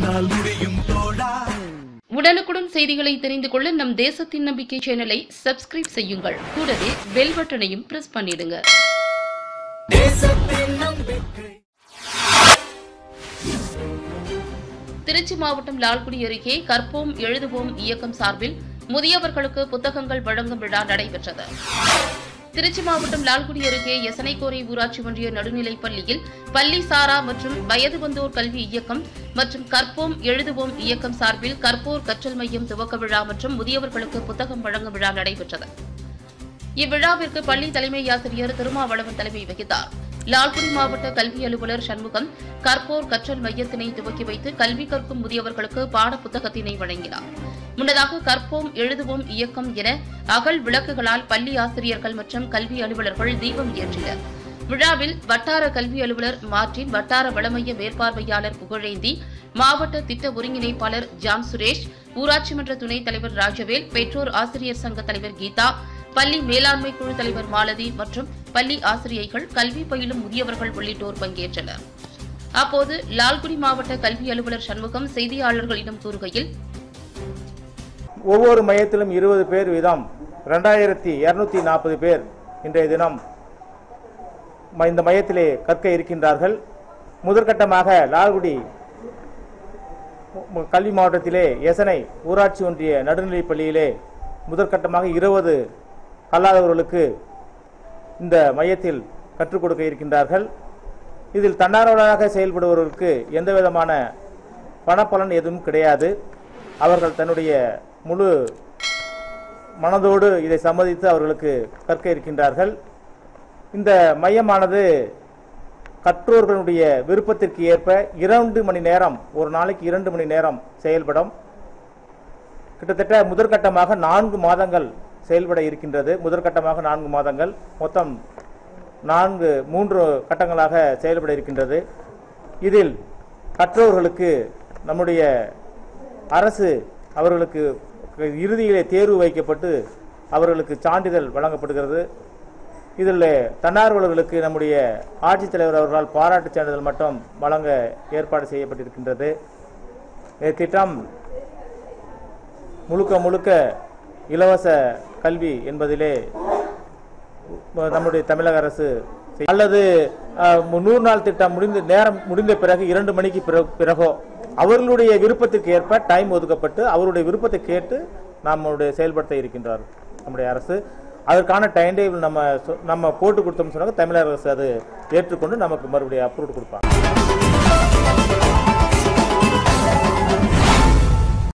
உன்னால் முடியும் தோழா உடனுக்குடன் செய்திகளை தெரிந்து கொள்ள நம் தேசத்தின் நம்பிக்கை சேனலை சப்ஸ்கிரைப் செய்யுங்கள் கூடவே பெல் பட்டனையும் பிரஸ் பண்ணிடுங்க தேசத்தின் நம்பிக்கை திருச்சி மாவட்டம் லால்குடி அருகே கற்போம் எழுதுவோம் இயக்கம் சார்பில் முதியவர்களுக்கு புத்தகங்கள் வழங்கும் விழா நடைபெற்றது திருச்சி மாவட்டம் லால்குடி அருகே எசனைக்கோரை ஊராட்சி ஒன்றிய நடுநிலைப் பள்ளியில் பள்ளி சாரா மற்றும் வயது வந்தோர் கல்வி இயக்கம் மற்றும் கற்போம் எழுதுவோம் இயக்கம் சார்பில் கற்போர் கற்றல் மையம் துவக்க விழா மற்றும் முதியவர்களுக்கு புத்தகம் வழங்கும் விழா நடைபெற்றது இவ்விழாவிற்கு பள்ளி தலைமை ஆசிரியர் திருமாவளவன் தலைமை வகித்தார் லால்குடி மாவட்ட கல்வி அலுவலர் சண்முகம் கற்போர் கற்றல் மையத்தினை துவக்கி வைத்து கல்வி கற்கும் முதியவர்களுக்கு பாட புத்தகத்தினை வழங்கினார் முன்னதாக கற்போம் எழுதுவோம் இயக்கம் என அகல் விளக்குகளால் பள்ளி ஆசிரியர்கள் மற்றும் கல்வி அலுவலர்கள் தீபம் ஏற்றினர் விழாவில் வட்டார கல்வி அலுவலர் மார்டின் வட்டார வளமைய மேற்பார்வையாளர் புகழேந்தி மாவட்ட திட்ட ஒருங்கிணைப்பாளர் ஜான் சுரேஷ் ஊராட்சி மன்ற துணைத் தலைவர் ராஜவேல் பெற்றோர் ஆசிரியர் சங்க தலைவர் கீதா பள்ளி மேலாண்மை குழு தலைவர் மாலதி மற்றும் பள்ளி ஆசிரியைகள் கல்வி பயிலும் முதியவர்கள் உள்ளிட்டோர் பங்கேற்றனர் அப்போது லால்குடி மாவட்ட கல்வி அலுவலர் சண்முகம் செய்தியாளர்களிடம் கூறுகையில் ஒவ்வொரு மையத்திலும் இருபது பேர் வீதம் ரெண்டாயிரத்தி இரநூத்தி நாற்பது பேர் இன்றைய தினம் ம- இந்த மையத்திலே கற்க இருக்கின்றார்கள் முதற்கட்டமாக லால்குடி மு- மு- கல்வி மாவட்டத்திலே எசனை ஊராட்சி ஒன்றிய நடுநிலைப் பள்ளியிலே முதற்கட்டமாக இருபது கல்லாதவர்களுக்கு இந்த மையத்தில் கற்றுக் கொடுக்க இருக்கின்றார்கள் இதில் தன்னார்வலராக செயல்படுபவர்களுக்கு எந்த விதமான பணப்பலன் எதுவும் கிடையாது அவர்கள் தன்னுடைய முழு மனதோடு இதை சம்மதித்து அவர்களுக்கு கற்க இருக்கின்றார்கள் இந்த மையமானது கற்றோர்களுடைய விருப்பத்திற்கு ஏற்ப இரண்டு மணி நேரம் ஒரு நாளைக்கு இரண்டு மணி நேரம் செயல்படும் கிட்டத்தட்ட முதற்கட்டமாக நான்கு மாதங்கள் செயல்பட இருக்கின்றது முதற்கட்டமாக நான்கு மாதங்கள் மொத்தம் நான்கு மூன்று கட்டங்களாக செயல்பட இருக்கின்றது இதில் கற்றோர்களுக்கு நம்முடைய அரசு அவர்களுக்கு இறுதியிலே தேர்வு வைக்கப்பட்டு அவர்களுக்கு சான்றிதழ் வழங்கப்படுகிறது இதில் தன்னார்வலர்களுக்கு நம்முடைய ஆட்சித்தலைவர் அவர்களால் பாராட்டுச் சான்றிதழ் மட்டும் வழங்க ஏற்பாடு செய்யப்பட்டிருக்கின்றது இந்த திட்டம் முழுக்க முழுக்க இலவச கல்வி என்பதிலே நம்முடைய தமிழக அரசு செய்- அல்லது அஹ், நூறு நாள் திட்டம் முடிந்த நேரம் முடிந்த பிறகு இரண்டு மணிக்கு பிறகு- பிறகோ அவர்களுடைய விருப்பத்திற்கு ஏற்ப டைம் ஒதுக்கப்பட்டு அவருடைய விருப்பத்தை கேட்டு நம்மளுடைய செயல்படுத்த இருக்கின்றார் நம்முடைய அரசு அதற்கான டைம் டேபிள் நம்ம சொ- நம்ம போட்டு கொடுத்தோம்னு சொன்னாங்க தமிழக அரசு அது ஏற்றுக்கொண்டு நமக்கு மறுபடியும் அப்ரூவ் கொடுப்பாங்க